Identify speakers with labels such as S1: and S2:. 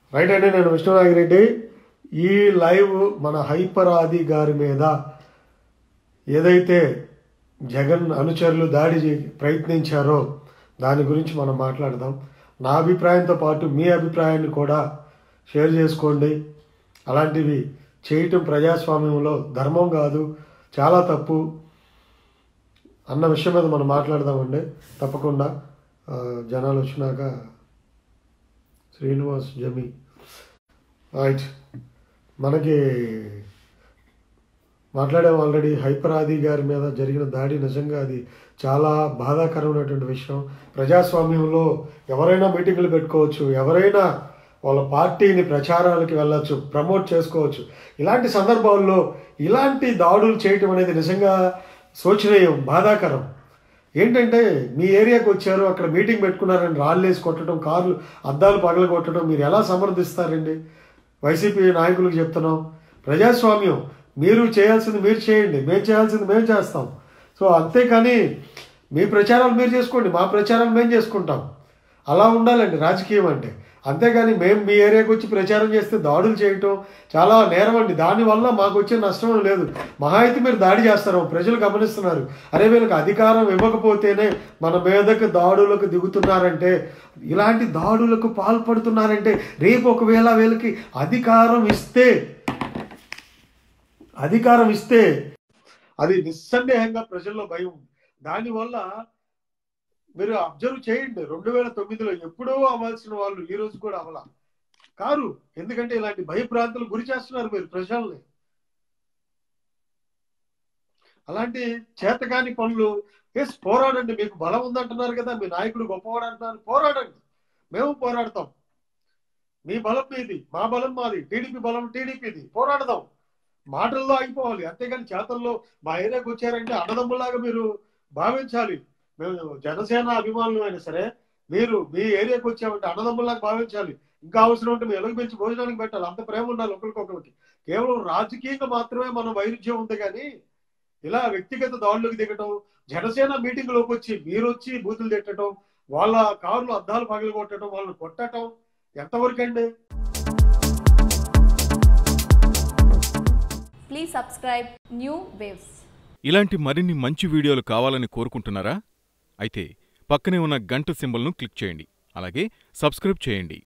S1: Right అండి నేను విష్ణునాగిరెడ్డి ఈ లైవ్ మన హైపర్ ఆది గారి మీద ఏదైతే జగన్ అనుచరులు దాడి చే- ప్రయత్నించారో దాని గురించి మనం మాట్లాడదాం నా అభిప్రాయంతో పాటు మీ అభిప్రాయాన్ని కూడా షేర్ చేసుకోండి అలాంటివి చేయటం ప్రజాస్వామ్యంలో ధర్మం కాదు చాలా తప్పు అన్న విషయం మీద మనం మాట్లాడదామండి తప్పకుండా ఆ, జనాలు వచ్చినాక శ్రీనివాస్ జమి రైట్ మనకి మాట్లాడాం ఆల్రెడీ హైపర్ ఆది గారి మీద జరిగిన దాడి నిజంగా అది చాలా బాధాకరమైనటువంటి విషయం ప్రజాస్వామ్యంలో ఎవరైనా మీటింగులు పెట్టుకోవచ్చు ఎవరైనా వాళ్ళ పార్టీని ప్రచారాలకి వెళ్ళచ్చు ప్రమోట్ చేసుకోవచ్చు ఇలాంటి సందర్భాల్లో ఇలాంటి దాడులు చేయటం అనేది నిజంగా శోచనీయం బాధాకరం ఏంటంటే మీ ఏరియాకి వచ్చారు అక్కడ మీటింగ్ పెట్టుకున్నారని రాళ్ళేసి కొట్టడం కార్లు అద్దాలు పగల కొట్టడం మీరు ఎలా సమర్థిస్తారండి వైసీపీ నాయకులకు చెప్తున్నాం ప్రజాస్వామ్యం మీరు చేయాల్సింది మీరు చేయండి మేము చేయాల్సింది మేము చేస్తాం సో అంతేకాని మీ ప్రచారాలు మీరు చేసుకోండి మా ప్రచారాలు మేము చేసుకుంటాం అలా ఉండాలండి రాజకీయం అంటే అంతేగాని మేము మీ ఏరియాకి వచ్చి ప్రచారం చేస్తే దాడులు చేయటం చాలా నేరం అండి దానివల్ల మాకు వచ్చే నష్టం లేదు మహా అయితే మీరు దాడి చేస్తారు ప్రజలు గమనిస్తున్నారు అరే వీళ్ళకి అధికారం ఇవ్వకపోతేనే మన మీదకు దాడులకు దిగుతున్నారంటే ఇలాంటి దాడులకు పాల్పడుతున్నారంటే రేపు ఒకవేళ వీళ్ళకి అధికారం ఇస్తే అధికారం ఇస్తే అది నిస్సందేహంగా ప్రజల్లో భయం దానివల్ల మీరు అబ్జర్వ్ చేయండి రెండు వేల తొమ్మిదిలో ఎప్పుడో అవ్వాల్సిన వాళ్ళు ఈ రోజు కూడా అవలా కారు ఎందుకంటే ఇలాంటి భయభ్రాంతులు గురి చేస్తున్నారు మీరు ప్రజల్ని అలాంటి చేతకాని పనులు ఎస్ పోరాడండి మీకు బలం ఉందంటున్నారు కదా మీ నాయకుడు గొప్పవాడు అంటున్నారు పోరాడండి మేము పోరాడతాం మీ బలం మీది మా బలం మాది టీడీపీ బలం టీడీపీది పోరాడదాం మాటల్లో ఆగిపోవాలి అంతేగాని చేతల్లో మా ఏరియాకి వచ్చారంటే అన్నదమ్ములాగా మీరు భావించాలి మేము జనసేన అభిమానులు అయినా సరే మీరు మీ ఏరియాకి వచ్చామంటే అన్నదమ్ములాగా భావించాలి ఇంకా అవసరం ఉంటే మేము ఎలుగు పెంచి భోజనానికి పెట్టాలి అంత ప్రేమ ఉండాలి ఒకరికొకరికి కేవలం రాజకీయంగా మాత్రమే మన వైరుధ్యం ఉంది కానీ ఇలా వ్యక్తిగత దాడులకు దిగటం జనసేన మీటింగ్లోకి వచ్చి మీరు వచ్చి బూతులు తిట్టడం వాళ్ళ కార్లు అద్దాలు పగలు కొట్టడం వాళ్ళని కొట్టడం ఎంతవరకు అండి
S2: Please subscribe New Waves.
S3: ఇలాంటి మరిన్ని మంచి వీడియోలు కావాలని కోరుకుంటున్నారా అయితే పక్కనే ఉన్న గంట సింబల్ను క్లిక్ చేయండి అలాగే సబ్స్క్రైబ్ చేయండి